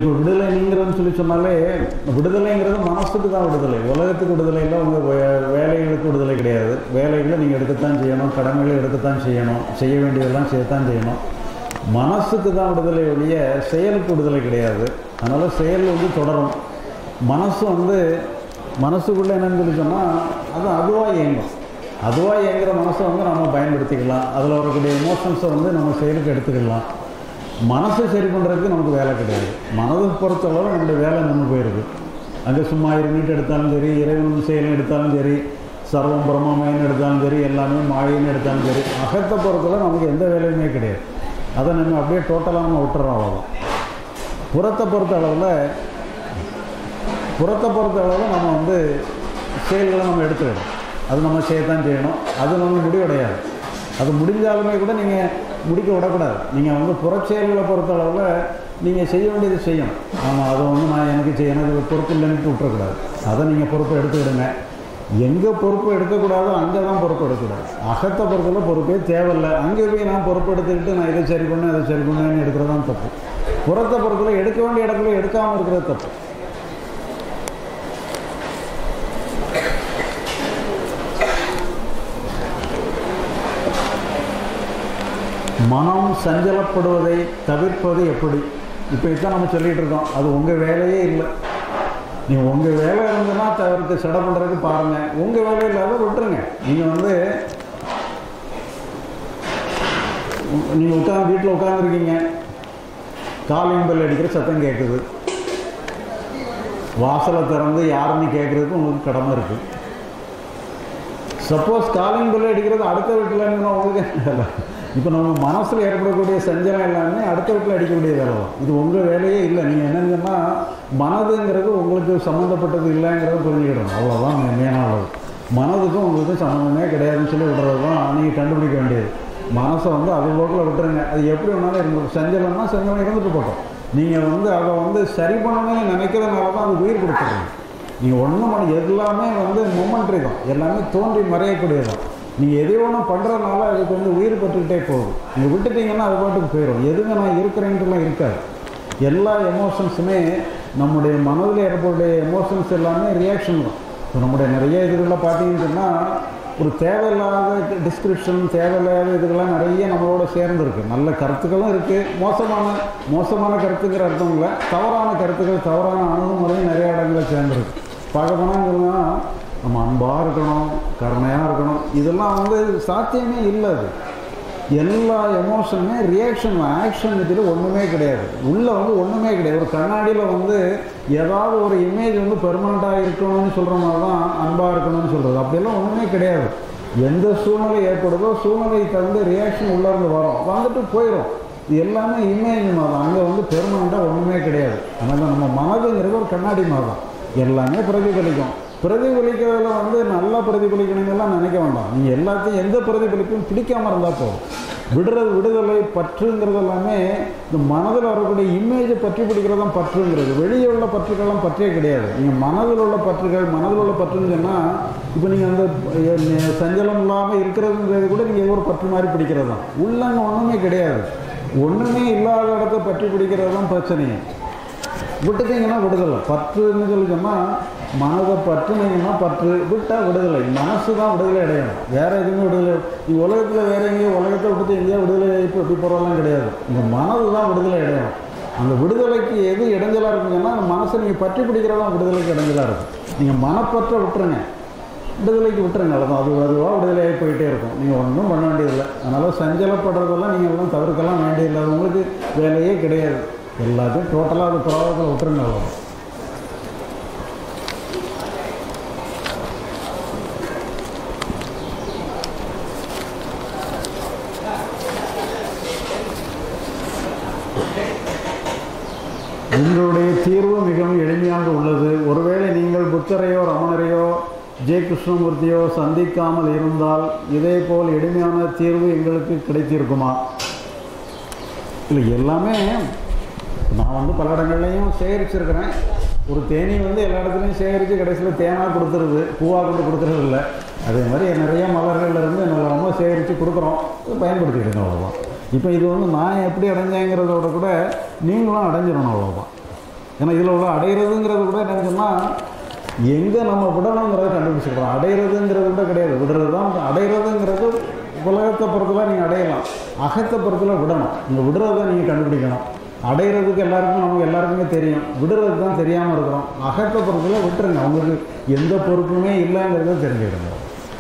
இப்போ விடுதலைங்கிறதுன்னு சொல்லி சொன்னாலே விடுதலைங்கிறது மனசுக்கு தான் விடுதலை உலகத்துக்கு விடுதலை இல்லை உங்கள் வேலைகளுக்கு விடுதலை கிடையாது வேலைகளை நீங்கள் எடுக்கத்தான் செய்யணும் கடமைகளை எடுக்கத்தான் செய்யணும் செய்ய வேண்டியதெல்லாம் செய்யத்தான் செய்யணும் மனசுக்கு தான் விடுதலை ஒழிய செயலுக்கு விடுதலை கிடையாது அதனால் செயல் வந்து தொடரும் மனசு வந்து மனசுக்குள்ளே என்னன்னு சொல்லி சொன்னால் அது அதுவாக இயங்கும் அதுவாக இயங்குற மனசை வந்து நம்ம பயன்படுத்திக்கலாம் அதில் வரக்கூடிய எமோஷன்ஸை வந்து நம்ம செயலுக்கு எடுத்துக்கலாம் மனசை சரி பண்ணுறதுக்கு நமக்கு வேலை கிடையாது மனதை பொறுத்தளவு நம்மளுடைய வேலை நின்று போயிருக்கு அங்கே சும்மா இருந்துட்டு எடுத்தாலும் சரி இறைவன் செயல் எடுத்தாலும் சரி சர்வம் பிரம்மமயன்னு எடுத்தாலும் சரி எல்லாமே மாயின்னு எடுத்தாலும் சரி அகத்தை பொறுத்தளவு நமக்கு எந்த வேலையுமே கிடையாது அதை நம்ம அப்படியே டோட்டலாக நம்ம விட்டுறோம் அவ்வளோதான் புறத்தை பொறுத்த அளவில் புறத்தை பொறுத்த அளவில் நம்ம வந்து செயல்களை நம்ம எடுத்துக்கணும் அது நம்ம செய்யத்தான் செய்யணும் அது நம்ம முடிவடையாது அது முடிஞ்சாலுமே கூட நீங்கள் முடிக்க விடக்கூடாது நீங்கள் வந்து புறச்செயல்களை பொறுத்த அளவில் நீங்கள் செய்ய வேண்டியது செய்யணும் ஆமாம் அதை வந்து நான் எனக்கு செய்யணும் அது பொறுப்பு இல்லைன்ட்டு விட்டுறக்கூடாது அதை நீங்கள் பொறுப்பை எடுத்துக்கிடுங்க எங்கே பொறுப்பு எடுக்கக்கூடாதோ அங்கே தான் பொறுப்பு எடுக்கக்கூடாது அகத்தை பொறுத்தவரை பொறுப்பே தேவையில்லை அங்கே போய் நான் பொறுப்பு எடுத்துக்கிட்டு நான் இதை சரி பண்ணேன் அதை சரி பண்ணேன்னு எடுக்கிறது தான் தப்பு புறத்தை பொறுத்தவரை எடுக்க வேண்டிய இடத்துல எடுக்காமல் இருக்கிறது தப்பு மனம் சஞ்சலப்படுவதை தவிர்ப்பது எப்படி இப்போ இதுதான் நம்ம சொல்லிகிட்டு இருக்கோம் அது உங்கள் வேலையே இல்லை நீங்கள் உங்கள் வேலை இருந்ததுன்னா தவிர்த்து செட பண்ணுறதுக்கு பாருங்கள் உங்கள் வேலை இல்லாத விட்டுருங்க நீங்கள் வந்து நீங்கள் உட்காந்து வீட்டில் உட்காந்துருக்கீங்க காலிங் பெல் அடிக்கிற சத்தம் கேட்குது வாசலை திறந்து யாருன்னு கேட்குறதுக்கு உங்களுக்கு கடமை இருக்குது சப்போஸ் காலிங் பெல் அடிக்கிறது அடுத்த வீட்டில் உங்களுக்கு இப்போ நம்ம மனசில் ஏற்படக்கூடிய சஞ்சலம் எல்லாமே அடுத்த வீட்டில் அடிக்கக்கூடிய வேலை தான் இது உங்கள் வேலையே இல்லை நீங்கள் என்னங்கன்னா மனதுங்கிறது உங்களுக்கு சம்மந்தப்பட்டது இல்லைங்கிறத புரிஞ்சுக்கிடணும் அவ்வளோதான் மேனானது மனதுக்கும் உங்களுக்கு சம்மந்தமே கிடையாதுன்னு சொல்லி விடுறது தான் நீங்கள் கண்டுபிடிக்க வேண்டியது மனசை வந்து அது போக்கில் விட்டுருங்க அது எப்படி வேணாலும் இருந்து சஞ்சலம்னா சஞ்சலம் இருந்துட்டு போட்டோம் நீங்கள் வந்து அதை வந்து சரி பண்ணணும்னு நினைக்கிறதுனால தான் அது உயிர் கொடுத்துருங்க நீங்கள் ஒன்றும் பண்ண எல்லாமே வந்து மொமெண்ட்ரி தான் எல்லாமே தோன்றி மறையக்கூடியதான் நீங்கள் எதை ஒன்று பண்ணுறதுனால அதுக்கு வந்து உயிர் பட்டுக்கிட்டே போகுது நீங்கள் விட்டுட்டீங்கன்னா அது பாட்டுக்கு போயிடும் எதுங்க நான் இருக்கிறேன்ட்டுலாம் இருக்காது எல்லா எமோஷன்ஸுமே நம்முடைய மனதில் ஏற்படக்கூடிய எமோஷன்ஸ் எல்லாமே ரியாக்ஷன் தான் இப்போ நம்முடைய நிறைய இதுகளில் பார்த்தீங்கன்னு சொன்னால் ஒரு தேவையில்லாத டிஸ்கிரிப்ஷன் தேவையில்லாத இதுகள்லாம் நிறைய நம்மளோட சேர்ந்துருக்கு நல்ல கருத்துக்களும் இருக்குது மோசமான மோசமான கருத்துங்கிற அர்த்தம் இல்லை தவறான கருத்துக்கள் தவறான அணுகுமுறையும் நிறைய இடங்களில் சேர்ந்துருக்கு பார்க்க போனாங்கன்னா நம்ம அன்பாக இருக்கணும் கருணையாக இருக்கணும் இதெல்லாம் வந்து சாத்தியமே இல்லை அது எல்லா எமோஷனுமே ரியாக்ஷன் ஆக்ஷன் இதில் ஒன்றுமே கிடையாது உள்ளே வந்து ஒன்றுமே கிடையாது ஒரு கண்ணாடியில் வந்து ஏதாவது ஒரு இமேஜ் வந்து பெர்மனண்ட்டாக இருக்கணும்னு சொல்கிற மாதிரி தான் அன்பாக இருக்கணும்னு சொல்கிறது அப்படியெல்லாம் ஒன்றுமே கிடையாது எந்த சூழ்நிலை ஏற்படுதோ சூழ்நிலை தகுந்த ரியாக்ஷன் உள்ளேருந்து வரும் வந்துட்டு போயிடும் இது எல்லாமே இமேஜ் மாதிரி தான் அங்கே வந்து பெர்மனண்ட்டாக ஒன்றுமே கிடையாது அதனால் நம்ம மனதுங்கிறது ஒரு கண்ணாடி மாதிரி தான் எல்லாமே பிரதிபலிக்கும் பிரதிபலிக்கிறதுல வந்து நல்லா பிரதிபலிக்கணுங்கெல்லாம் நினைக்க வேண்டாம் நீங்கள் எல்லாத்தையும் எந்த பிரதிபலிப்பும் பிடிக்காமல் இருந்தால் போதும் விடுறது விடுதலை பற்றுங்கிறது எல்லாமே இந்த மனதில் வரக்கூடிய இமேஜை பற்றி பிடிக்கிறது தான் பற்றுங்கிறது வெளியே உள்ள பற்றுக்கள்லாம் பற்றே கிடையாது நீங்கள் மனதில் உள்ள பற்றுகள் மனதில் உள்ள பற்றுன்னு சொன்னால் இப்போ நீங்கள் அந்த சஞ்சலம் இல்லாமல் இருக்கிறதுங்கிறது கூட நீங்கள் ஒரு பற்று மாதிரி பிடிக்கிறது தான் உள்ளங்க ஒன்றுமே கிடையாது ஒன்றுமே இல்லாத இடத்த பற்றி பிடிக்கிறது தான் பிரச்சனையே விட்டுட்டீங்கன்னா விடுதலை பற்றுன்னு சொல்லி சொன்னால் மனதை பற்றுனீங்கன்னா பற்று விட்டால் விடுதலை மனசு தான் விடுதலை அடையணும் வேறு எதுவுமே விடுதலை நீ உலகத்தில் வேறு எங்கேயோ உலகத்தை விட்டுட்டு எங்கேயோ விடுதலை இப்போ இப்படி போகிறதெல்லாம் கிடையாது இந்த மனது தான் விடுதலை அடையணும் அந்த விடுதலைக்கு எது இடைஞ்சலாக இருக்குங்கன்னா அந்த மனசை நீங்கள் பற்றி பிடிக்கிறதா விடுதலைக்கு இடைஞ்சலாக இருக்கும் நீங்கள் மனப்பற்ற விட்டுருங்க விடுதலைக்கு விட்டுருங்க அவ்வளோதான் அது அதுவாக விடுதலையாகி போயிட்டே இருக்கும் நீங்கள் ஒன்றும் பண்ண வேண்டியதில்லை அதனால் சஞ்சலப்படுறதெல்லாம் நீங்கள் எல்லாம் தவிர்க்கலாம் வேண்டியதில்லை அது உங்களுக்கு வேலையே கிடையாது எல்லாத்தையும் டோட்டலாக அது பிரவாகத்தில் விட்டுருங்க அவ்வளோ உங்களுடைய தீர்வு மிகவும் எளிமையாக உள்ளது ஒருவேளை நீங்கள் புத்தரையோ ரமணரையோ ஜெய கிருஷ்ணமூர்த்தியோ சந்திக்காமல் இருந்தால் இதே போல் எளிமையான தீர்வு எங்களுக்கு கிடைத்திருக்குமா இல்லை எல்லாமே நான் வந்து பல இடங்கள்லையும் சேகரிச்சிருக்கிறேன் ஒரு தேனி வந்து எல்லா இடத்துலையும் சேகரித்து கடைசியில் தேனாக கொடுத்துருது பூவாக கொண்டு கொடுக்குறது இல்லை அதே மாதிரி நிறைய மலர்கள்ல இருந்து நம்ம ரொம்ப சேகரித்து கொடுக்குறோம் அதை பயன்படுத்திக்கிடுங்க அவ்வளோதான் இப்போ இது வந்து நான் எப்படி அடைஞ்சேங்கிறதோட கூட நீங்களும் அடைஞ்சிடணும் அவ்வளோதான் ஏன்னா இதில் உள்ள அடையிறதுங்கிறது கூட என்னன்னு சொன்னால் எங்கே நம்ம விடணுங்கிறத கண்டுபிடிச்சிக்கிறோம் அடையிறதுங்கிறது கூட கிடையாது விடுறது தான் அடையிறதுங்கிறது உலகத்தை பொறுத்தல நீங்கள் அடையலாம் அகத்தை பொறுத்தல விடணும் நீங்கள் விடுறதை நீங்கள் கண்டுபிடிக்கணும் அடையிறதுக்கு எல்லாருக்கும் நமக்கு எல்லாருக்குமே தெரியும் விடுறதுக்கு தான் தெரியாமல் இருக்கிறோம் அகத்தை பொறுத்தல விட்டுருங்க உங்களுக்கு எந்த பொறுப்புமே இல்லைங்கிறத தெரிஞ்சுக்கிடுங்க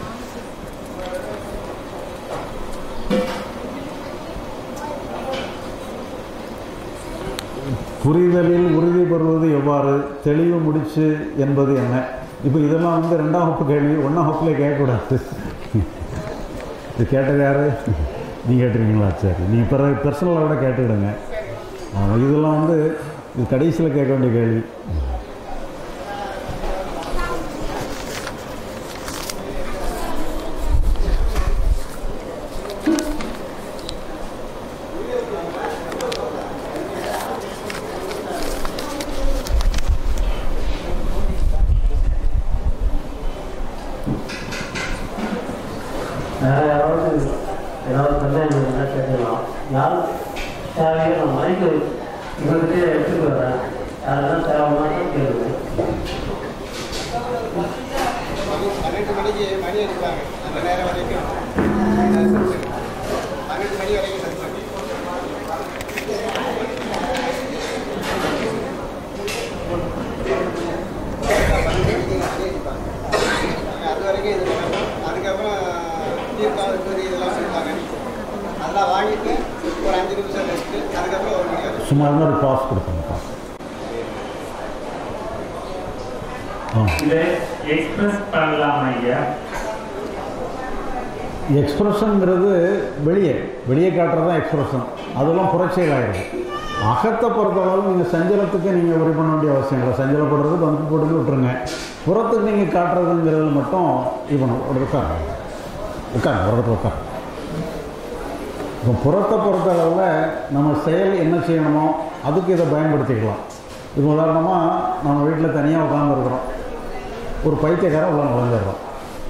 புரிதலில் உறுதி பெறுவது எவ்வாறு தெளிவு முடிச்சு என்பது என்ன இப்போ இதெல்லாம் வந்து ரெண்டாம் வகுப்பு கேள்வி ஒன்றாம் வகுப்புல கேட்கக்கூடாது இது கேட்டது யார் நீங்கள் கேட்டிருக்கீங்களா சரி நீங்கள் பிற பர்சனலாக கூட கேட்டுக்கிடுங்க ஆமா, இதெல்லாம் வந்து இது கடைசியில் கேட்க வேண்டிய கேள்வி வேற யாராவது ஏதாவது சந்தேகம் இருந்தா கேட்கலாம் யார் தேவையோ நான் மைக்கு இவர்கிட்டே எடுத்துட்டு வரேன் யாரெல்லாம் தேவைன்னா கேளுங்க பன்னெண்டு மணிக்கு மணி அடிப்பாங்க அந்த நேரம் வரைக்கும் பன்னெண்டு மணி வரைக்கும் சத்தம். பன்னெண்டு மணிக்கு மணி அடிப்பாங்க. அது வரைக்கும் இது பண்ணணும். அதுக்கப்புறம் தீர்த்தம் விபூதி இதெல்லாம் கொடுப்பாங்க அதெல்லாம் வாங்கிட்டு ஒரு அஞ்சு நிமிஷம் ரெஸ்ட்டு அதுக்கப்புறம் ஒரு மணி வரைக்கும் சும்மா இருந்தால் ஒரு பாஸ் கொடுப்போங்க பாஸ் ஆ இதை எக்ஸ்பிரஸ் பண்ணலாம் ஐயா எக்ஸ்பிரஷனுங்கிறது வெளியே வெளியே காட்டுறது தான் எக்ஸ்பிரஷன் அதெல்லாம் புரட்சிகள் ஆயிடுது அகத்தை பொறுத்தளவு நீங்கள் சஞ்சலத்துக்கு நீங்கள் உரி பண்ண வேண்டிய அவசியம் இல்லை சஞ்சலப்படுறது பந்து போட்டு விட்டுருங்க புறத்துக்கு நீங்கள் காட்டுறதுங்கிறது மட்டும் இப்போ ஒரு உட்கார் உட்கார் ஒரு இடத்துல உட்கார் இப்போ புறத்தை பொறுத்தளவில் நம்ம செயல் என்ன செய்யணுமோ அதுக்கு இதை பயன்படுத்திக்கலாம் இப்போ உதாரணமாக நம்ம வீட்டில் தனியாக உட்காந்துருக்குறோம் ஒரு பைத்தியக்காரன் உள்ள நுழைஞ்சிடுறோம்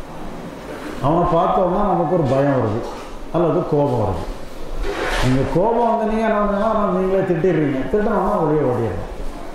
அவனை பார்த்தோம்னா நமக்கு ஒரு பயம் வருது அல்லது கோபம் வருது நீங்கள் கோபம் வந்து நீங்கள் என்ன பண்ணுங்கன்னா நீங்களே திட்டிடுறீங்க திட்டினோம்னா வெளியே ஓடிடுறோம்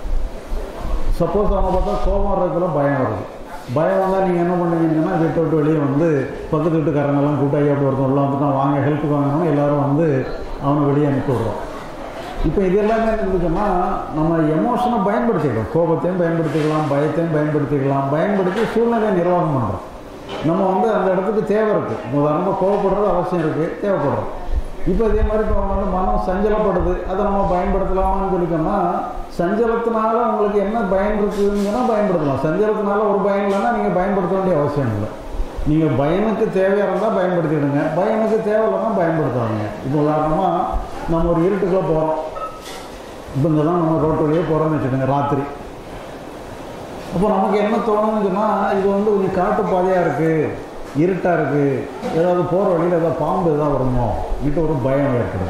சப்போஸ் அவனை பார்த்தா கோபம் வர்றதுக்குள்ள பயம் வருது பயம் வந்தால் நீங்கள் என்ன பண்ணுவீங்கன்னா வீட்டை விட்டு வெளியே வந்து பக்கத்து வீட்டுக்காரங்கெல்லாம் கூட்ட ஐயா அப்படி ஒருத்தன் உள்ள வந்துட்டான் வாங்க ஹெல்ப்புக்கு வாங்கணும் எல்லாரும் வந்து அவனை வெளியே அனுப்பி விடுறோம் இப்போ இது எல்லாமே இருந்துச்சுன்னா நம்ம எமோஷனை பயன்படுத்திக்கலாம் கோபத்தையும் பயன்படுத்திக்கலாம் பயத்தையும் பயன்படுத்திக்கலாம் பயன்படுத்தி சூழ்நிலையை நிர்வாகம் பண்ணுறோம் நம்ம வந்து அந்த இடத்துக்கு தேவை இருக்குது உதாரணமாக கோவப்படுறது அவசியம் இருக்குது தேவைப்படுறோம் இப்போ இதே மாதிரி இப்போ அவங்க வந்து மனம் சஞ்சலப்படுது அதை நம்ம பயன்படுத்தலாமான்னு சொல்லிட்டோம்னா சஞ்சலத்தினால உங்களுக்கு என்ன பயன் இருக்குதுங்கன்னா பயன்படுத்தலாம் சஞ்சலத்தினால ஒரு பயன் இல்லைன்னா நீங்கள் பயன்படுத்த வேண்டிய அவசியம் இல்லை நீங்கள் பயனுக்கு தேவையாக இருந்தால் பயன்படுத்திடுங்க பயனுக்கு தேவையில்லைன்னா பயன்படுத்தாதீங்க இப்போ உதாரணமாக நம்ம ஒரு இருட்டுக்குள்ளே போகிறோம் இப்போ இங்கே தான் நம்ம ரோட்டு வழியே போகிறோம்னு வச்சுக்கோங்க ராத்திரி அப்போ நமக்கு என்ன தோணுதுன்னு சொன்னால் இது வந்து கொஞ்சம் காட்டு பாதையாக இருக்குது இருட்டாக இருக்குது ஏதாவது போகிற வழியில் ஏதாவது பாம்பு ஏதாவது வருமோ இது ஒரு பயம் ஏற்படும்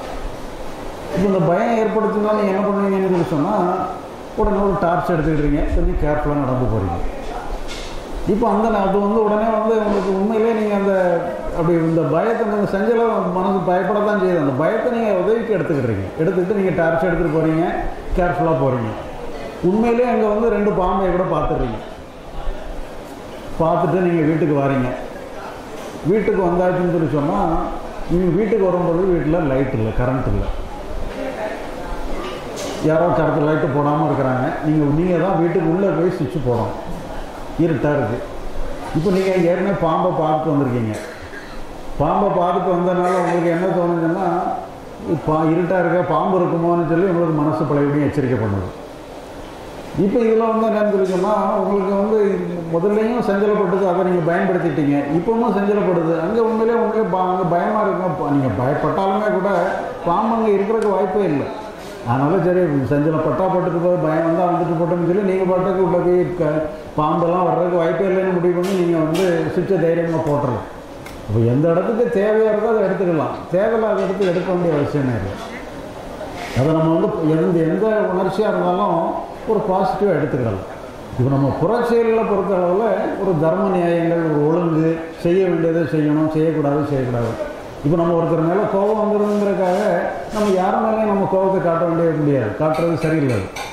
இப்போ இந்த பயம் ஏற்படுத்தினா நீங்கள் என்ன பண்ணுவீங்கன்னு சொல்லி சொன்னால் உடனே ஒரு டார்ச் எடுத்துக்கிட்டீங்க கொஞ்சம் கேர்ஃபுல்லாக நடந்து போகிறீங்க இப்போ அந்த ந- அது வந்து உடனே வந்து உங்களுக்கு உண்மையிலே நீங்கள் அந்த அப்படி இந்த பயத்தை நீங்கள் சஞ்சலம் மனசு பயப்பட தான் செய்யுது அந்த பயத்தை நீங்கள் உதவிக்கு எடுத்துக்கிட்டீங்க எடுத்துக்கிட்டு நீங்கள் டார்ச் எடுத்துகிட்டு போகிறீங்க கேர்ஃபுல்லாக போகிறீங்க உண்மையிலே அங்கே வந்து ரெண்டு பாம்பை கூட பார்த்துடுறீங்க பார்த்துட்டு நீங்கள் வீட்டுக்கு வரீங்க வீட்டுக்கு வந்தாச்சுன்னு சொல்லி சொன்னால் நீங்கள் வீட்டுக்கு வரும்போது வீட்டில் லைட் இல்லை கரண்ட் இல்லை யாரோ கரண்ட் லைட்டு போடாமல் இருக்கிறாங்க நீங்கள் நீங்கள் தான் வீட்டுக்கு உள்ளே போய் சுவிட்ச் போடணும் இருட்டாக இருக்குது இப்போ நீங்கள் ஏற்கனவே பாம்பை பார்த்துட்டு வந்திருக்கீங்க பாம்பை பார்த்துட்டு வந்தனால உங்களுக்கு என்ன தோணுதுன்னா பா இருட்டாக இருக்க பாம்பு இருக்குமோன்னு சொல்லி உங்களுக்கு மனசு பழையபடியும் எச்சரிக்கை பண்ணுது இப்போ இதில் வந்து என்னன்னு சொல்லி சொன்னால் உங்களுக்கு வந்து முதல்லையும் சஞ்சலப்பட்டது அதை நீங்கள் பயன்படுத்திட்டீங்க இப்போவும் சஞ்சலப்படுது அங்கே உண்மையிலே உண்மையிலே பா அங்கே பயமாக இருக்கும் நீங்கள் பயப்பட்டாலுமே கூட பாம்பு அங்கே இருக்கிறதுக்கு வாய்ப்பே இல்லை அதனால் சரி சஞ்சலப்பட்டா பட்டுட்டு போய் பயம் வந்தால் வந்துட்டு போட்டோம்னு சொல்லி நீங்கள் பாட்டுக்கு உள்ள போய் க பாம்பெல்லாம் வர்றதுக்கு வாய்ப்பே இல்லைன்னு முடிவு பண்ணி நீங்கள் வந்து சுவிட்சை தைரியமாக போட்டுடலாம் அப்போ எந்த இடத்துக்கு தேவையாக இருக்கோ அதை எடுத்துக்கலாம் தேவையில்லாத இடத்துக்கு எடுக்க வேண்டிய அவசியமே இல்லை அதை நம்ம வந்து எந்த எந்த உணர்ச்சியாக இருந்தாலும் ஒரு பாசிட்டிவாக எடுத்துக்கிடலாம் இப்போ நம்ம புறச்செயலில் பொறுத்த அளவில் ஒரு தர்ம நியாயங்கள் ஒரு ஒழுங்கு செய்ய வேண்டியதை செய்யணும் செய்யக்கூடாது செய்யக்கூடாது இப்போ நம்ம ஒருத்தர் மேலே கோபம் வந்துடுதுங்கிறதுக்காக நம்ம யார் மேலேயும் நம்ம கோபத்தை காட்ட வேண்டியது முடியாது காட்டுறது சரியில்லை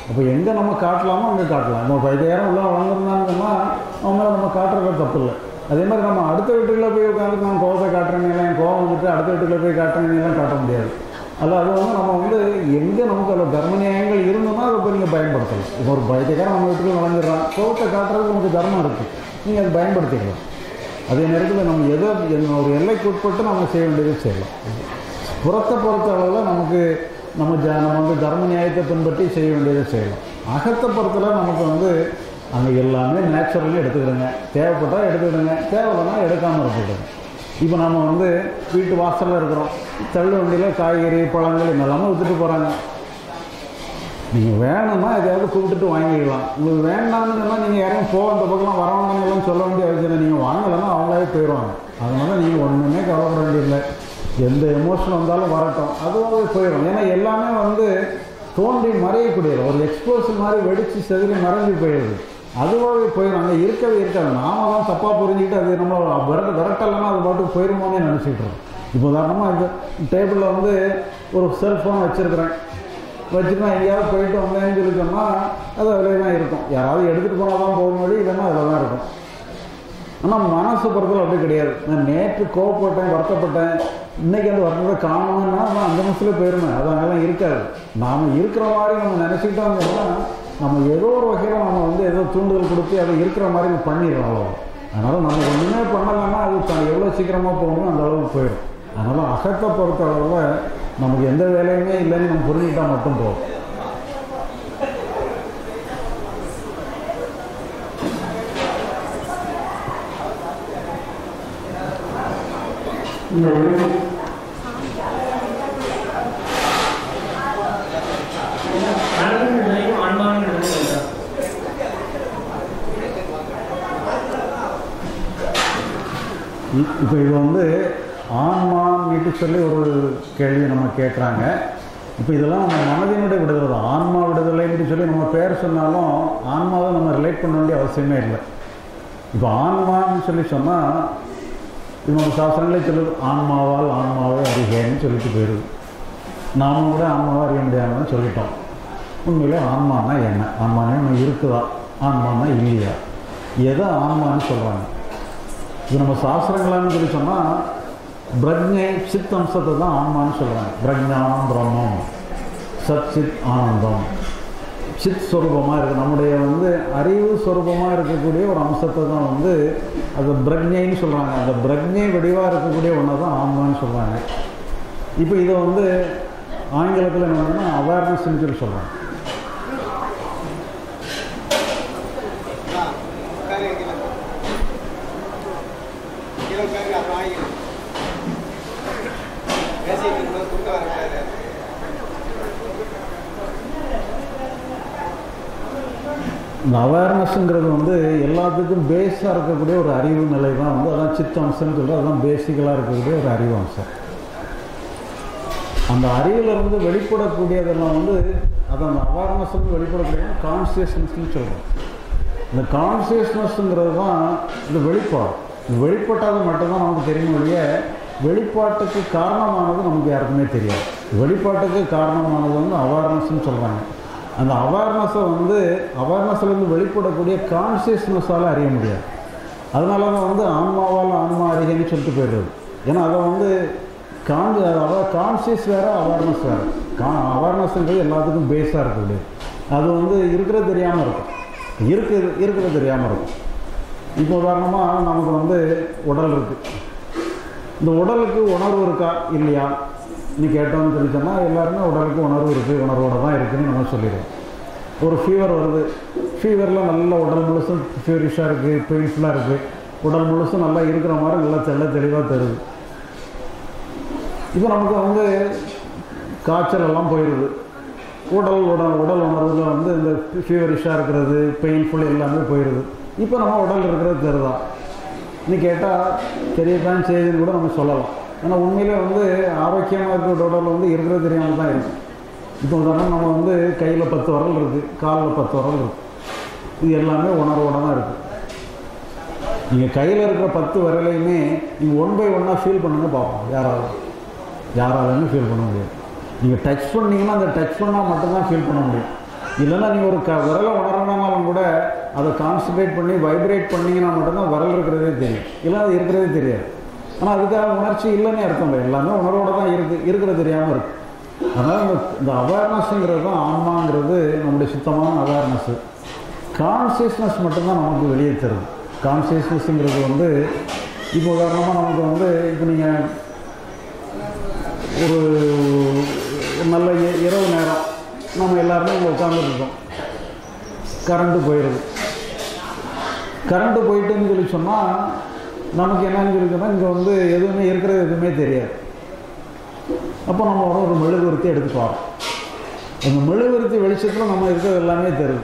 அப்போ எங்கே நம்ம காட்டலாமோ அங்கே காட்டலாம் நம்ம பதினாயிரம் உள்ள வளர்ந்துருந்தாங்கன்னா அவங்கள நம்ம காட்டுறது தப்பு இல்லை அதே மாதிரி நம்ம அடுத்த வீட்டுக்குள்ளே போய் உட்காந்து நான் கோபத்தை காட்டுறேங்கலாம் கோபம் வந்துட்டு அடுத்த வீட்டுக்குள்ளே போய் காட்டுறேங்கலாம் காட்ட முடியாது அல்ல அது வந்து நம்ம வந்து எங்கே நமக்கு அதில் தர்ம நியாயங்கள் இருந்தோம்னா அதை போய் நீங்கள் பயன்படுத்தலாம் இப்போ ஒரு பயத்துக்காரன் நம்ம வீட்டுக்கு வளர்ந்துடுறான் கோபத்தை காட்டுறதுக்கு நமக்கு தர்மம் இருக்குது நீங்கள் அதை பயன்படுத்திக்கலாம் அதே நேரத்தில் நம்ம எதோ என்ன ஒரு எல்லைக்கு உட்பட்டு நம்ம செய்ய வேண்டியதை செய்யலாம் புறத்தை பொறுத்த அளவில் நமக்கு நம்ம ஜ நம்ம வந்து தர்ம நியாயத்தை பின்பற்றி செய்ய வேண்டியதை செய்யலாம் அகத்தை பொறுத்தல நமக்கு வந்து அங்கே எல்லாமே நேச்சுரலி எடுத்துக்கிடுங்க தேவைப்பட்டால் எடுத்துக்கிடுங்க தேவையில்லைன்னா எடுக்காமல் இருந்துக்கிடுங்க இப்போ நம்ம வந்து வீட்டு வாசலில் இருக்கிறோம் தள்ளு வண்டியில் காய்கறி பழங்கள் இதெல்லாமே விற்றுட்டு போகிறாங்க நீங்கள் வேணும்னா எதையாவது கூப்பிட்டுட்டு வாங்கிக்கலாம் உங்களுக்கு வேண்டாம்னு சொன்னால் நீங்கள் யாரையும் போக அந்த பக்கம் வரவங்கலாம் சொல்ல வேண்டிய அவசியம் இல்லை நீங்கள் வாங்கலைன்னா அவங்களாவே போயிடுவாங்க அதனால நீங்கள் ஒன்றுமே கவலைப்பட வேண்டியதில்லை எந்த எமோஷன் வந்தாலும் வரட்டும் அதுவாகவே போயிடும் ஏன்னா எல்லாமே வந்து தோன்றி மறையக்கூடியது ஒரு எக்ஸ்போசல் மாதிரி வெடித்து செதிலி மறைஞ்சு போயிடுது அதுவாகவே போயிடும் அங்கே இருக்கவே இருக்காது நாம தான் தப்பாக புரிஞ்சுக்கிட்டு அது நம்ம விரட்ட விரட்டலைன்னா அது பாட்டுக்கு போயிருமோன்னு நினச்சிட்டு இருக்கோம் இப்போ உதாரணமாக இந்த டேபிளில் வந்து ஒரு செல்ஃபோன் வச்சுருக்கிறேன் வச்சுட்டு நான் எங்கேயாவது போயிட்டு வந்தேன்னு சொல்லி சொன்னால் அது அதில் தான் இருக்கும் யாராவது எடுத்துகிட்டு போனால் தான் போக முடியும் இல்லைன்னா அதில் தான் இருக்கும் ஆனால் மனசு பொறுத்தவரை அப்படி கிடையாது நான் நேற்று கோவப்பட்டேன் வருத்தப்பட்டேன் இன்னைக்கு அந்த வருத்தத்தை காணணும்னா நான் அந்த நிமிஷத்தில் போயிருந்தேன் அது அங்கெல்லாம் இருக்காது நாம் இருக்கிற மாதிரி நம்ம நினச்சிக்கிட்டோம்னா நம்ம ஏதோ ஒரு வகையில் நம்ம வந்து ஏதோ தூண்டுதல் கொடுத்து அதை இருக்கிற மாதிரி நம்ம பண்ணிடுறோம் அவ்வளோ அதனால் நம்ம ஒன்றுமே பண்ணலைன்னா அது தான் எவ்வளோ சீக்கிரமாக போகணும் அந்த அளவுக்கு போயிடும் அதனால் அகத்தை பொறுத்த அளவில் நமக்கு எந்த வேலையுமே இல்லைன்னு நம்ம புரிஞ்சுக்கிட்டா மட்டும் போதும் இந்த வீடு நடந்த நிலையும் அன்பான நிலையும் என்றார் இப்போ இது வந்து ஆன்மான்னுட்டு சொல்லி ஒரு கேள்வி நம்ம கேட்குறாங்க இப்போ இதெல்லாம் நம்ம மனதினுடைய விடுதலை தான் ஆன்மா விடுதலைன்னு சொல்லி நம்ம பேர் சொன்னாலும் ஆன்மாவை நம்ம ரிலேட் பண்ண வேண்டிய அவசியமே இல்லை இப்போ ஆன்மான்னு சொல்லி சொன்னால் இப்போ நம்ம சாஸ்திரங்களே சொல்லுது ஆன்மாவால் ஆன்மாவை அறிகேன்னு சொல்லிட்டு போயிடுது நாமும் கூட ஆன்மாவை அறிய முடியாதுன்னு சொல்லிட்டோம் உண்மையிலே ஆன்மானா என்ன ஆன்மானே ஒன்று இருக்குதா ஆன்மானா இல்லையா எதை ஆன்மான்னு சொல்கிறாங்க இது நம்ம சாஸ்திரங்களான்னு சொல்லி சொன்னால் பிரஜை சித் அம்சத்தை தான் ஆன்மான்னு சொல்கிறாங்க பிரஜானம் பிரம்மம் சத் சித் ஆனந்தம் சித் ஸ்வரூபமாக இருக்குது நம்முடைய வந்து அறிவு ஸ்வரூபமாக இருக்கக்கூடிய ஒரு அம்சத்தை தான் வந்து அது பிரஜைன்னு சொல்கிறாங்க அந்த பிரஜை வடிவாக இருக்கக்கூடிய ஒன்று தான் ஆன்மான்னு சொல்கிறாங்க இப்போ இதை வந்து ஆங்கிலத்தில் என்னன்னா அவேர்னஸ்ன்னு சொல்லி சொல்கிறாங்க ஆ, உட்காரு கீழே. கீழே உட்காரு, அப்புறம் வாங்கிக்கலாம். பேசிட்டு இருக்கும்போது தூக்கம் வரக்கூடாது. இந்த அவேர்னஸ்ங்கிறது வந்து எல்லாத்துக்கும் பேஸாக இருக்கக்கூடிய ஒரு அறிவு நிலை தான் வந்து அதான் சித்த அம்சம்னு சொல்கிறது அதான் பேசிக்கலாக இருக்கக்கூடிய ஒரு அறிவு அம்சம் அந்த அறிவிலிருந்து வெளிப்படக்கூடியதெல்லாம் வந்து அது அந்த அவேர்னஸ் வந்து வெளிப்படக்கூடிய கான்சியஸ்னஸ்னு சொல்கிறோம் இந்த கான்சியஸ்னஸ்ங்கிறது தான் இந்த வெளிப்பாடு இது வெளிப்பட்டாது மட்டும்தான் நமக்கு தெரியும் ஒழிய வெளிப்பாட்டுக்கு காரணமானது நமக்கு யாருக்குமே தெரியாது வெளிப்பாட்டுக்கு காரணமானது வந்து அவேர்னஸ்னு சொல்கிறாங்க அந்த அவேர்னஸை வந்து அவேர்னஸ்லேருந்து வெளிப்படக்கூடிய கான்சியஸ்னஸால் அறிய முடியாது அதனால தான் வந்து ஆன்மாவால் ஆன்மா அறிகைன்னு சொல்லிட்டு போயிடுறது ஏன்னா அதை வந்து கான் அதாவது கான்சியஸ் வேறு அவேர்னஸ் வேறு கா அவேர்னஸ்ன்றது எல்லாத்துக்கும் பேஸாக இருக்கக்கூடியது அது வந்து இருக்கிறது தெரியாமல் இருக்கும் இருக்குது இருக்கிறது தெரியாமல் இருக்கும் இப்போ உதாரணமாக நமக்கு வந்து உடல் இருக்குது இந்த உடலுக்கு உணர்வு இருக்கா இல்லையா நீ கேட்டோம்னு சொல்லி சொன்னால் எல்லாருமே உடலுக்கு உணர்வு இருக்குது உணர்வோடு தான் இருக்குன்னு நம்ம சொல்லிடுவோம் ஒரு ஃபீவர் வருது ஃபீவரில் நல்ல உடல் முழுசும் ஃபீவரிஷாக இருக்குது பெயின்ஃபுல்லாக இருக்குது உடல் முழுசும் நல்லா இருக்கிற மாதிரி நல்லா தெள்ள தெளிவாக தருது இப்போ நமக்கு வந்து காய்ச்சல் எல்லாம் போயிடுது உடல் உடல் உடல் உணர்வில் வந்து இந்த ஃபீவரிஷாக இருக்கிறது பெயின்ஃபுல் எல்லாமே போயிடுது இப்போ நம்ம உடல் இருக்கிறது தெரிதான் நீ கேட்டால் தெரியத்தான் செய்யுதுன்னு கூட நம்ம சொல்லலாம் ஏன்னா உண்மையிலே வந்து ஆரோக்கியமாக இருக்கிற உடல் வந்து இருக்கிறது தெரியாமல் தான் இருக்கும் இப்போ உதாரணம் நம்ம வந்து கையில் பத்து விரல் இருக்குது காலில் பத்து விரல் இருக்குது இது எல்லாமே உணர்வோட தான் இருக்குது நீங்கள் கையில் இருக்கிற பத்து விரலையுமே நீங்கள் ஒன் பை ஒன்னாக ஃபீல் பண்ணுங்க பார்ப்போம் யாராவது யாராலுமே ஃபீல் பண்ண முடியாது நீங்கள் டச் பண்ணீங்கன்னா அந்த டச் பண்ணால் மட்டும்தான் ஃபீல் பண்ண முடியும் இல்லைன்னா நீங்கள் ஒரு க விரலை உணரணும்னாலும் கூட அதை கான்சன்ட்ரேட் பண்ணி வைப்ரேட் பண்ணிங்கன்னா மட்டும்தான் விரல் இருக்கிறதே தெரியும் இல்லை அது இருக்கிறதே தெரியாது ஆனால் அதுக்காக உணர்ச்சி இல்லைன்னு அர்த்தம் இல்லை எல்லாமே உணர்வோட தான் இருக்குது இருக்கிறது தெரியாமல் இருக்குது அதனால் இந்த இந்த அவேர்னஸ்ங்கிறது தான் ஆன்மாங்கிறது நம்முடைய சுத்தமான அவேர்னஸ்ஸு கான்சியஸ்னஸ் மட்டும்தான் நமக்கு வெளியே தருது கான்சியஸ்னஸ்ங்கிறது வந்து இப்போ உதாரணமாக நமக்கு வந்து இப்போ நீங்கள் ஒரு ஒரு நல்ல இ- இரவு நேரம் நம்ம எல்லாருமே இங்கே உட்காந்துருக்கோம் கரண்ட்டு போயிடுது கரண்ட்டு போயிட்டுன்னு சொல்லி சொன்னால் நமக்கு என்னன்னு சொல்லி சொன்னால் இங்கே வந்து எதுவுமே இருக்கிறது எதுவுமே தெரியாது அப்போ நம்ம உடனே ஒரு மெழுகுவர்த்தி எடுத்து பார்ப்போம் அந்த மெழுகுவர்த்தி வெளிச்சத்தில் நம்ம இருக்கிறது எல்லாமே தெரியுது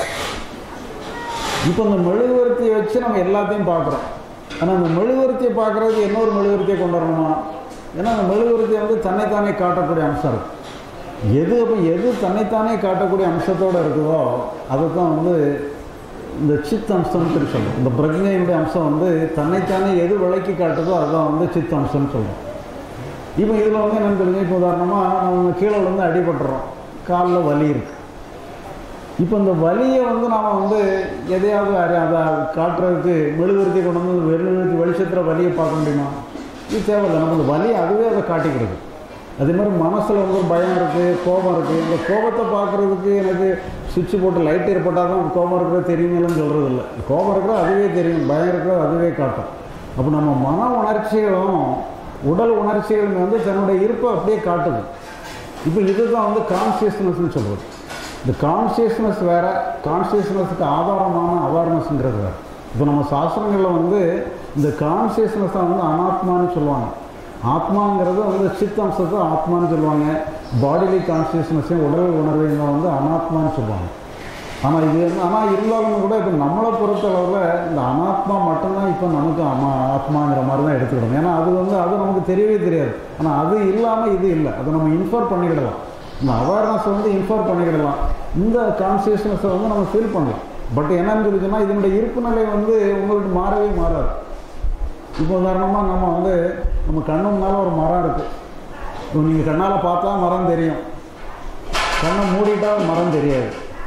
இப்போ இந்த மெழுகுவர்த்தியை வச்சு நம்ம எல்லாத்தையும் பார்க்குறோம் ஆனால் அந்த மெழுகுவர்த்தியை பார்க்குறதுக்கு இன்னொரு மெழுகுவர்த்தியை கொண்டு வரணுமா ஏன்னா அந்த மெழுகுவர்த்தியை வந்து தன்னைத்தானே காட்டக்கூடிய அம்சம் இருக்குது எது அப்போ எது தன்னைத்தானே காட்டக்கூடிய அம்சத்தோடு இருக்குதோ அதை தான் வந்து இந்த சித் அம்சம்னு சொல்லி சொல்கிறோம் இந்த பிரஜையினுடைய அம்சம் வந்து தன்னைத்தானே எது விளக்கி காட்டுதோ அதுதான் வந்து சித் அம்சம்னு சொல்கிறோம் இப்போ இதில் வந்து என்னன்னு தெரிஞ்சு இப்போ உதாரணமாக நம்ம கீழே விழுந்து அடிபட்டுறோம் காலில் வலி இருக்குது இப்போ இந்த வலியை வந்து நாம் வந்து எதையாவது அறி அதை காட்டுறதுக்கு மெழுகுவர்த்தி கொண்டு வந்து வெளி வெளிச்சத்தில் வலியை பார்க்க முடியுமா இது தேவையில்லை நம்ம இந்த வலி அதுவே அதை காட்டிக்கிறது அதே மாதிரி மனசில் வந்து ஒரு பயம் இருக்குது கோபம் இருக்குது இந்த கோபத்தை பார்க்குறதுக்கு எனக்கு சுவிட்ச் போட்டு லைட் ஏற்பட்டால் தான் கோபம் இருக்கிறது தெரியுங்களன்னு சொல்கிறது இல்லை கோபம் இருக்கிறது அதுவே தெரியும் பயம் இருக்கிறது அதுவே காட்டும் அப்போ நம்ம மன உணர்ச்சிகளும் உடல் உணர்ச்சிகளும் வந்து தன்னுடைய இருப்பை அப்படியே காட்டுது இப்போ இதுதான் வந்து கான்சியஸ்னஸ்னு சொல்கிறது இந்த கான்சியஸ்னஸ் வேற கான்சியஸ்னஸுக்கு ஆதாரமான அவேர்னஸ்ங்கிறது வேறு இப்போ நம்ம சாஸ்திரங்களில் வந்து இந்த கான்சியஸ்னஸை வந்து அனாத்மான்னு சொல்லுவாங்க ஆத்மாங்கிறது வந்து சித் அம்சத்தை ஆத்மான்னு சொல்லுவாங்க பாடிலி கான்சியஸ்னஸையும் உடல் உணர்வையும் வந்து அனாத்மான்னு சொல்லுவாங்க ஆனால் இது வந்து ஆனால் இருந்தாலும் கூட இப்போ நம்மளை பொறுத்தளவில் இந்த அனாத்மா மட்டும்தான் இப்போ நமக்கு அம்மா ஆத்மாங்கிற மாதிரி தான் எடுத்துக்கிடணும் ஏன்னா அது வந்து அது நமக்கு தெரியவே தெரியாது ஆனால் அது இல்லாமல் இது இல்லை அதை நம்ம இன்ஃபார் பண்ணிக்கிடலாம் இந்த அவேர்னஸ் வந்து இன்ஃபார் பண்ணிக்கிடலாம் இந்த கான்சியஸ்னஸை வந்து நம்ம ஃபீல் பண்ணலாம் பட் என்னன்னு சொல்லி சொன்னால் இதனுடைய இருப்பு நிலை வந்து உங்களுக்கு மாறவே மாறாது இப்போ உதாரணமாக நம்ம வந்து நம்ம கண்ணு முன்னால் ஒரு மரம் இருக்குது இப்போ நீங்கள் கண்ணால் பார்த்தா மரம் தெரியும் கண்ணை மூடிட்டா மரம் தெரியாது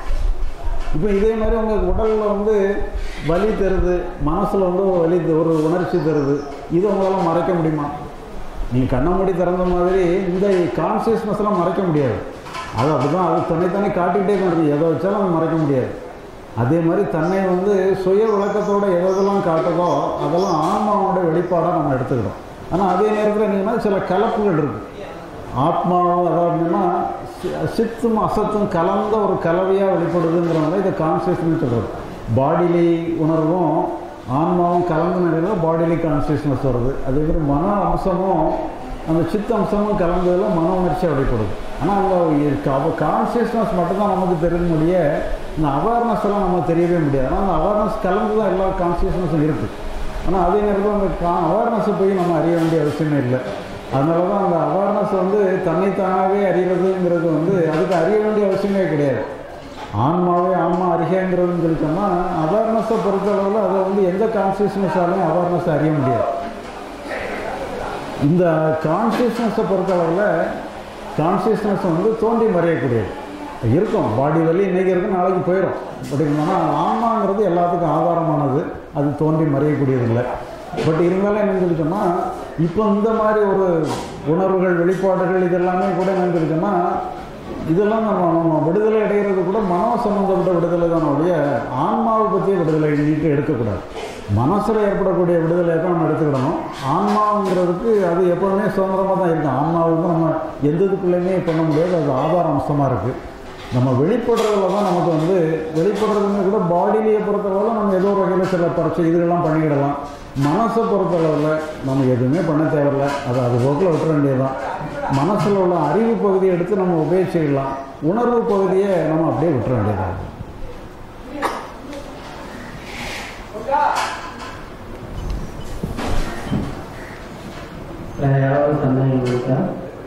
இப்போ இதே மாதிரி உங்கள் உடலில் வந்து வலி தருது மனசில் வந்து ஒரு வலி ஒரு உணர்ச்சி தருது இதை உங்களால் மறைக்க முடியுமா நீங்கள் கண்ணை மூடி திறந்த மாதிரி இந்த கான்சியஸ்னஸ்லாம் மறைக்க முடியாது அது அப்படிதான் அது தன்னைத்தானே காட்டிக்கிட்டே தான் இருக்குது எதை வச்சாலும் அது மறைக்க முடியாது அதே மாதிரி தன்னை வந்து சுய விளக்கத்தோட எதெல்லாம் காட்டுதோ அதெல்லாம் ஆன்மாவோட வெளிப்பாடாக நம்ம எடுத்துக்கிறோம் ஆனால் அதே நேரத்தில் என்னன்னா சில கலப்புகள் இருக்குது ஆத்மாவும் அதாவதுன்னா சி- சித்தும் அசத்தும் கலந்த ஒரு கலவையாக வெளிப்படுதுங்கிறனால இதை கான்சியஸ்னு சொல்கிறது பாடிலி உணர்வும் ஆன்மாவும் கலந்த நிலையில் பாடிலி கான்சியஸ்னஸ் வருது அதே மாதிரி மன அம்சமும் அந்த சித்த அம்சமும் கலந்ததில் மன உணர்ச்சியாக வெளிப்படுது ஆனால் அந்த அவ கான்சியஸ்னஸ் மட்டும்தான் நமக்கு தெரிஞ்ச முடிய இந்த அவேர்னஸ் எல்லாம் நமக்கு தெரியவே முடியாது ஆனால் அந்த அவேர்னஸ் கலந்து தான் எல்லா கான்சியஸ்னஸும் இருக்குது ஆனால் அதே நேரத்தில் அந்த கா அவேர்னஸை போய் நம்ம அறிய வேண்டிய அவசியமே இல்லை அதனால தான் அந்த அவேர்னஸ் வந்து தன்னைத்தானாகவே அறிகிறதுங்கிறது வந்து அதுக்கு அறிய வேண்டிய அவசியமே கிடையாது ஆன்மாவே ஆன்மா அறிகைங்கிறதுன்னு சொல்லி சொன்னால் அவேர்னஸை பொறுத்தளவில் அதை வந்து எந்த கான்சியஸ்னஸாலையும் அவேர்னஸை அறிய முடியாது இந்த கான்சியஸ்னஸை பொறுத்தளவில் கான்சியஸ்னஸ் வந்து தோன்றி மறையக்கூடியது இருக்கும் பாடி வலி இன்றைக்கி இருக்கும் நாளைக்கு போயிடும் பட் இருந்தாலும் ஆன்மாங்கிறது எல்லாத்துக்கும் ஆதாரமானது அது தோன்றி மறையக்கூடியது இல்லை பட் இருந்தாலும் என்னன்னு சொல்லி சொன்னால் இப்போ இந்த மாதிரி ஒரு உணர்வுகள் வெளிப்பாடுகள் இதெல்லாமே கூட என்னன்னு சொல்லி சொன்னால் இதெல்லாம் நம்ம நம்ம விடுதலை அடைகிறது கூட மனோ சம்பந்தப்பட்ட விடுதலை தான் ஒழிய ஆன்மாவை பற்றிய விடுதலை நீட்டு எடுக்கக்கூடாது மனசில் ஏற்படக்கூடிய விடுதலையை தான் நம்ம எடுத்துக்கிடணும் ஆன்மாங்கிறதுக்கு அது எப்போதுமே சுதந்திரமாக தான் இருக்கும் ஆன்மாவுக்கு நம்ம எந்த இதுக்குள்ளேயுமே பண்ண முடியாது அது ஆதார அம்சமாக இருக்குது நம்ம வெளிப்படுறதுல தான் நமக்கு வந்து வெளிப்படுறதுன்னு கூட பாடியிலேயே பொறுத்தளவில் நம்ம ஏதோ ஒரு வகையில் சில பரிச்சை இதுகள்லாம் பண்ணிக்கிடலாம் மனசை பொறுத்தளவில் நம்ம எதுவுமே பண்ண தேவையில்ல அதை அது போக்கில் விட்டுற வேண்டியதுதான் மனசில் உள்ள அறிவு பகுதியை எடுத்து நம்ம உபயோகிச்சுக்கலாம் உணர்வு பகுதியை நம்ம அப்படியே விட்டுற வேண்டியதான் வேற யாராவது சந்தேகம் இருக்கா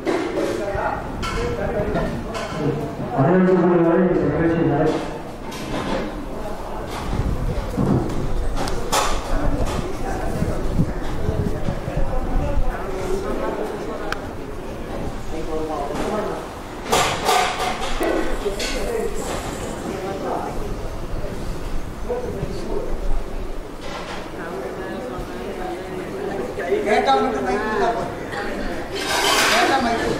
பன்னெண்டு மணி வரை இந்த நிகழ்ச்சி நட கேட்டால் மட்டும் மைக் கொடுத்தா போதும் கேட்டால் மைக் கொடு.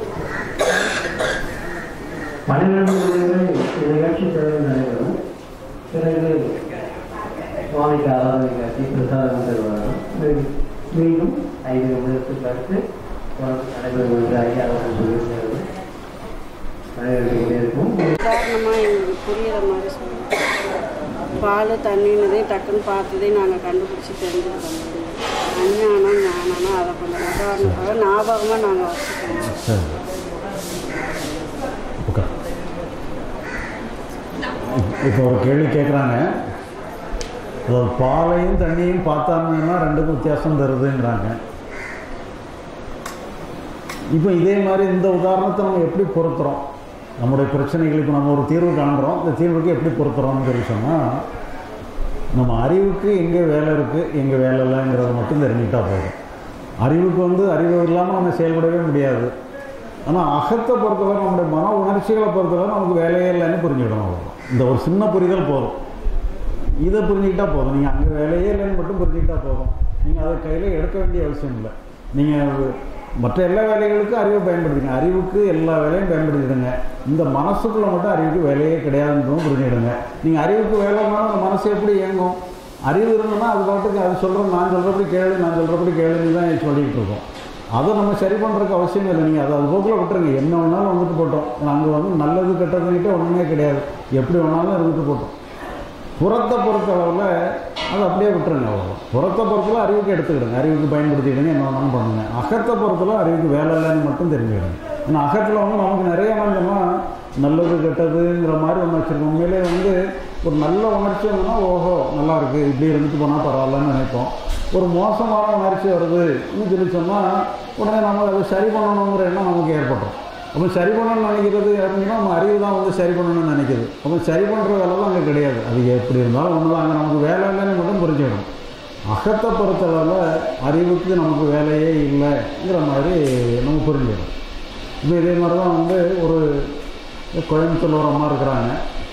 பன்னிரண்டு மணி வரை இந்த நிகழ்ச்சி தொடர்ந்து நடைபெறும் பிறகு சுவாமிக்கு ஆராதனை காட்டி பிரசாதம் தருவார்கள் பிறகு மீண்டும் ஐந்து நிமிடத்துக்கு அடுத்து தொடர்ந்து நடைபெறும் என்று ஐயா அவர்கள் சொல்லியிருக்கிறார்கள் நடைபெற்று கொண்டிருக்கும் உதாரணமாக எங்களுக்கு புரியிற மாதிரி சொல்லுங்கள் பால் தண்ணினதே டக்குன்னு பார்த்ததே நாங்கள் கண்டுபிடிச்சி தெரிஞ்சுக்கிட்டோம் அஞ்ஞானம் ஞானம்னா அதை கொஞ்சம் உதாரணத்தோட ஞாபகமாக நாங்கள் வச்சுக்கோம் சரி உட்கார். இப்போ ஒரு கேள்வி கேட்குறாங்க அதாவது பாலையும் தண்ணியும் பார்த்தாங்கன்னா ரெண்டுக்கும் வித்தியாசம் தருதுங்கிறாங்க இப்போ இதே மாதிரி இந்த உதாரணத்தை நம்ம எப்படி பொருத்துறோம் நம்முடைய பிரச்சனைகள் இப்போ நம்ம ஒரு தீர்வு காண்றோம் இந்த தீர்வுக்கு எப்படி பொருத்துறோம்னு சொல்லி சொன்னால் நம்ம அறிவுக்கு எங்கே வேலை இருக்குது எங்கே வேலை இல்லைங்கிறத மட்டும் தெரிஞ்சுக்கிட்டா போதும் அறிவுக்கு வந்து அறிவு இல்லாமல் நம்ம செயல்படவே முடியாது ஆனால் அகத்தை பொறுத்தவரை நம்முடைய மன உணர்ச்சிகளை பொறுத்தவரை நமக்கு வேலையே இல்லைன்னு புரிஞ்சுக்கணும் அவ்வளவுதான். இந்த ஒரு சின்ன புரிதல் போதும் இதை புரிஞ்சுக்கிட்டா போதும் நீங்கள் அங்கே வேலையே இல்லைன்னு மட்டும் புரிஞ்சுக்கிட்டா போதும் நீங்கள் அதை கையில் எடுக்க வேண்டிய அவசியம் இல்லை நீங்கள் மற்ற எல்லா வேலைகளுக்கும் அறிவை பயன்படுத்துங்க அறிவுக்கு எல்லா வேலையும் பயன்படுத்திடுங்க இந்த மனசுக்குள்ளே மட்டும் அறிவுக்கு வேலையே கிடையாதுன்றதும் புரிஞ்சுக்கிடுங்க நீங்கள் அறிவுக்கு வேலைன்னா அந்த மனசு எப்படி இயங்கும் அறிவு இருந்ததுன்னா அது பாட்டுக்கு அது சொல்கிறோம் நான் சொல்கிறபடி கேளு நான் சொல்கிறபடி கேளுன்னு தான் சொல்லிக்கிட்டு இருக்கோம் அதை நம்ம சரி பண்ணுறதுக்கு அவசியம் இல்லை நீங்கள் அதை அது போக்கில் விட்டுருங்க என்ன வேணாலும் வந்துட்டு போட்டோம் அங்கே வந்து நல்லது கெட்டதுன்னுட்டு ஒன்றுமே கிடையாது எப்படி வேணாலும் இருந்துட்டு போட்டோம் புறத்தை பொறுத்த அளவில் அதை அப்படியே விட்டுருங்க அவ்வளோ புறத்தை பொறுத்தல அறிவுக்கு எடுத்துக்கிடுங்க அறிவுக்கு பயன்படுத்திக்கிடுங்க என்ன வேணாலும் பண்ணுங்க அகத்தை பொறுத்தல அறிவுக்கு வேலை இல்லைன்னு மட்டும் தெரிஞ்சுக்கிடுங்க ஏன்னா அகத்தில் வந்து நமக்கு நிறைய கொஞ்சமா நல்லது கெட்டதுங்கிற மாதிரி ஒன்று வச்சுருக்கோம் உண்மையிலே வந்து ஒரு நல்ல உணர்ச்சி வந்தோம்னா ஓஹோ நல்லா இருக்கு இப்படி இருந்துட்டு போனால் பரவாயில்லன்னு நினைப்போம் ஒரு மோசமான உணர்ச்சி வருதுன்னு சொல்லி சொன்னால் உடனே நம்ம அதை சரி பண்ணணுங்கிற எண்ணம் நமக்கு ஏற்படும் அப்போ சரி பண்ணணும்னு நினைக்கிறது அப்படின்னா நம்ம அறிவு தான் வந்து சரி பண்ணணும்னு நினைக்குது அப்போ சரி பண்ணுற வேலைலாம் அங்கே கிடையாது அது எப்படி இருந்தாலும் ஒன்று தான் அங்கே நமக்கு வேலை இல்லைன்னு மட்டும் புரிஞ்சுக்கணும் அகத்தை பொறுத்தளவில் அறிவுக்கு நமக்கு வேலையே இல்லைங்கிற மாதிரி நம்ம புரிஞ்சுக்கணும் இப்போ இதே மாதிரி தான் வந்து ஒரு கோயம்புத்தூர் ஒரு அம்மா இருக்கிறாங்க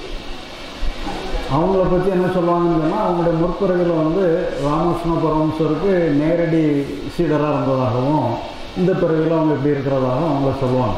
அவங்கள பற்றி என்ன சொல்லுவாங்கன்னு சொன்னால் அவங்களுடைய முற்பிறவியில் வந்து ராமகிருஷ்ண பரமஸ்வருக்கு நேரடி சீடராக இருந்ததாகவும் இந்த பிறவியில் அவங்க இப்படி இருக்கிறதாகவும் அவங்கள சொல்லுவாங்க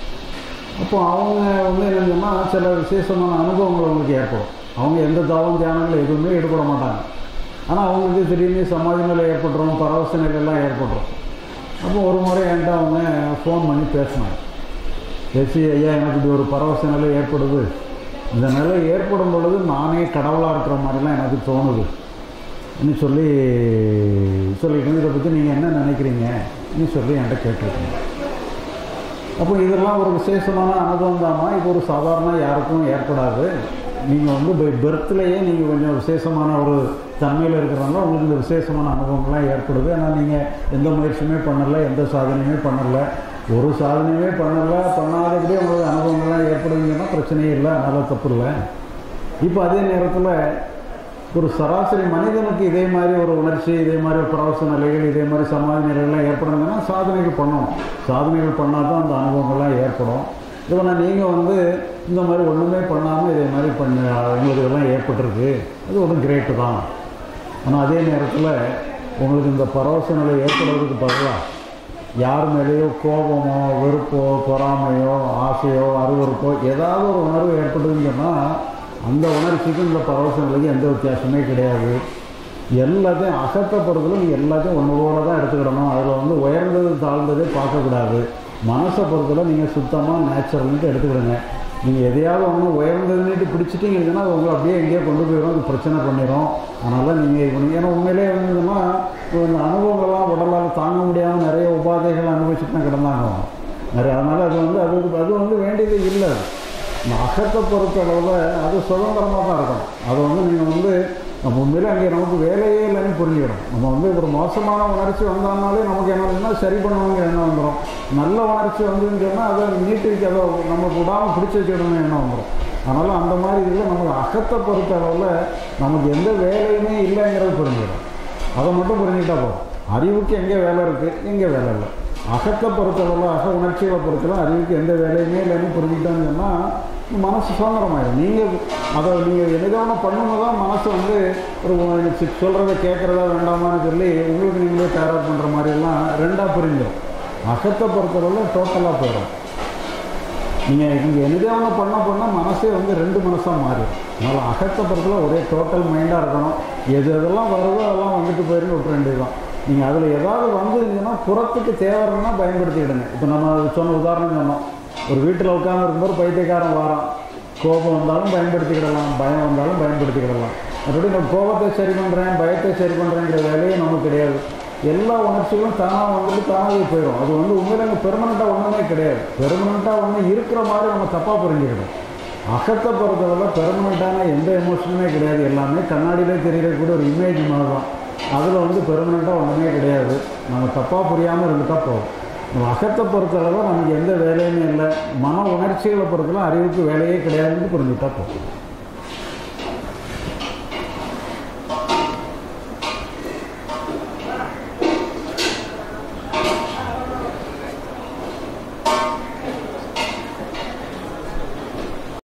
அப்போ அவங்க வந்து என்னன்னா சில விசேஷமான அனுபவங்கள் அவங்களுக்கு ஏற்படும் அவங்க எந்த தவம் தியானங்கள் எதுவுமே ஈடுபட மாட்டாங்க ஆனால் அவங்களுக்கு திடீர்னு சமாதி நிலை ஏற்பட்டுரும் பரவச நிலையெல்லாம் ஏற்பட்டுரும் அப்போ ஒரு முறை என்கிட்ட அவங்க ஃபோன் பண்ணி பேசினாங்க பேசி ஐயா எனக்கு இப்படி ஒரு பரவச நிலை ஏற்படுது இந்த நிலை ஏற்படும் பொழுது நானே கடவுளாக இருக்கிற மாதிரிலாம் எனக்கு தோணுது ன்னு சொல்லி சொல்லிட்டு இதை பற்றி நீங்கள் என்ன நினைக்கிறீங்கன்னு சொல்லி என்கிட்ட கேட்டிருக்கீங்க அப்போ இதெல்லாம் ஒரு விசேஷமான அனுபவம் தானா இப்போ ஒரு சாதாரண யாருக்கும் ஏற்படாது நீங்கள் வந்து பை பெர்த்லேயே நீங்கள் கொஞ்சம் விசேஷமான ஒரு தன்மையில் இருக்கிறனால உங்களுக்கு இந்த விசேஷமான அனுபவங்கள்லாம் ஏற்படுது ஆனால் நீங்கள் எந்த முயற்சியுமே பண்ணலை எந்த சாதனையுமே பண்ணலை ஒரு சாதனையுமே பண்ணலை பண்ணாதபடி உங்களுக்கு அனுபவங்கள்லாம் ஏற்படுதுங்கன்னா பிரச்சனையே இல்லை அதனால் தப்பு இல்லை இப்போ அதே நேரத்தில் ஒரு சராசரி மனிதனுக்கு இதே மாதிரி ஒரு உணர்ச்சி இதே மாதிரி ஒரு பிரவச நிலைகள் இதே மாதிரி சமாதி நிலைகள்லாம் ஏற்படுங்கன்னா சாதனைகள் பண்ணணும் சாதனைகள் பண்ணால் தான் அந்த அனுபவங்கள்லாம் ஏற்படும் இப்போ நான் நீங்கள் வந்து இந்த மாதிரி ஒன்றுமே பண்ணாமல் இதே மாதிரி பண்ண உங்களுக்கு இதெல்லாம் ஏற்பட்டிருக்கு அது ஒரு கிரேட்டு தான் ஆனால் அதே நேரத்தில் உங்களுக்கு இந்த பரவச நிலை ஏற்படுறதுக்கு பதிலாக யார் மேலேயோ கோபமோ வெறுப்போ பொறாமையோ ஆசையோ அருவருப்போ ஏதாவது ஒரு உணர்வு ஏற்படுதுன்னு சொன்னால் அந்த உணர்ச்சிக்கும் இந்த பரவச நிலைக்கும் எந்த வித்தியாசமே கிடையாது எல்லாத்தையும் அகத்தை பொறுத்தல நீங்கள் எல்லாத்தையும் ஒன்று போல தான் எடுத்துக்கிடணும் அதில் வந்து உயர்ந்தது தாழ்ந்ததே பார்க்கக்கூடாது மனசை பொறுத்தல நீங்கள் சுத்தமாக நேச்சுரல்ன்ட்டு எடுத்துக்கிடுங்க நீங்கள் எதையாவது ஒன்று உயர்ந்ததுன்னுட்டு பிடிச்சிட்டீங்கன்னா அது உங்களை அப்படியே எங்கேயோ கொண்டு போயிடும் அது பிரச்சனை பண்ணிடும் அதனால் நீங்கள் இப்போ நீங்கள் ஏன்னா உண்மையிலே இருந்ததுன்னா இந்த அனுபவங்கள்லாம் உடலால் தாங்க முடியாமல் நிறைய உபாதைகள் அனுபவிச்சுட்டு தான் கிடந்தாங்க நிறைய அதனால் அது வந்து அது அது வந்து வேண்டியது இல்லை இந்த அகத்தை பொறுத்தளவில் அது சுதந்திரமாக தான் இருக்கும் அதை வந்து நீங்கள் வந்து நம்ம உண்மையிலே அங்கே நமக்கு வேலையே இல்லைன்னு புரிஞ்சுக்கணும் நம்ம வந்து ஒரு மோசமான உணர்ச்சி வந்தாலே நமக்கு என்ன பண்ணுன்னா சரி பண்ணணுங்கிற எண்ணம் வந்துடும் நல்ல உணர்ச்சி வந்துன்னு சொன்னால் அதை நீட்டு வைக்க அதை நம்ம விடாமல் பிடிச்சி வச்சுக்கணும்னு எண்ணம் வந்துடும் அதனால் அந்த மாதிரி இதில் நமக்கு அகத்தை பொறுத்த அளவில் நமக்கு எந்த வேலையுமே இல்லைங்கிறது புரிஞ்சுக்கணும் அதை மட்டும் புரிஞ்சுக்கிட்டா போதும் அறிவுக்கு எங்கே வேலை இருக்குது எங்கே வேலை இல்லை அகத்தை பொறுத்தளவில் அக உணர்ச்சிகளை பொறுத்தளவு அறிவுக்கு எந்த வேலையுமே இல்லைன்னு புரிஞ்சுக்கிட்டோன்னு சொன்னால் மனசு சுதந்திரமாயிடும் நீங்கள் அதை நீங்கள் எதுக்கான பண்ணும்போது தான் மனசு வந்து ஒரு எனக்கு சொல்கிறத கேட்குறதா வேண்டாமான்னு சொல்லி உங்களுக்கு நீங்களே தயார் பண்ணுற மாதிரிலாம் ரெண்டாக பிரிஞ்சிடும் அகத்தை பொறுத்தளவு டோட்டலாக போயிடும் நீங்கள் இங்கே எதுக்கான பண்ண பண்ண மனசே வந்து ரெண்டு மனசாக மாறிடும் அதனால் அகத்தை பொறுத்தல ஒரே டோட்டல் மைண்டாக இருக்கணும் எது எதெல்லாம் வருதோ அதெல்லாம் வந்துட்டு போயிருந்து விட்டுற வேண்டியதுதான் நீங்கள் அதில் ஏதாவது வந்ததுங்கன்னா புறத்துக்கு தேவைன்னா பயன்படுத்திக்கிடுங்க இப்போ நம்ம அது சொன்ன உதாரணம் சொன்னோம் ஒரு வீட்டில் உட்கார்ந்து இருக்கும்போது பைத்தியக்காரன் வாரான் கோபம் வந்தாலும் பயன்படுத்திக்கிடலாம் பயம் வந்தாலும் பயன்படுத்திக்கிடலாம் மற்றபடி நான் கோபத்தை சரி பண்ணுறேன் பயத்தை சரி பண்ணுறேங்கிற வேலையே நமக்கு கிடையாது எல்லா உணர்ச்சிகளும் தானாக வந்துட்டு தானாகவே போயிடும் அது வந்து உண்மையில அங்கே பெர்மனண்ட்டாக ஒன்றுமே கிடையாது பெர்மனண்ட்டாக ஒன்று இருக்கிற மாதிரி நம்ம தப்பாக புரிஞ்சுக்கணும் அகத்தை பொறுத்தவரை பெர்மனண்ட்டான எந்த எமோஷனுமே கிடையாது எல்லாமே கண்ணாடியிலே தெரியக்கூடிய ஒரு இமேஜ் மாதிரி தான் அதில் வந்து பெர்மனண்ட்டாக ஒன்றுமே கிடையாது நம்ம தப்பாக புரியாமல் இருந்துட்டால் போதும் நம்ம அகத்தை பொறுத்தளவு நமக்கு எந்த வேலையுமே இல்லை மன உணர்ச்சிகளை பொறுத்தளவு அறிவுக்கு வேலையே கிடையாதுன்னு புரிஞ்சுட்டா போதும்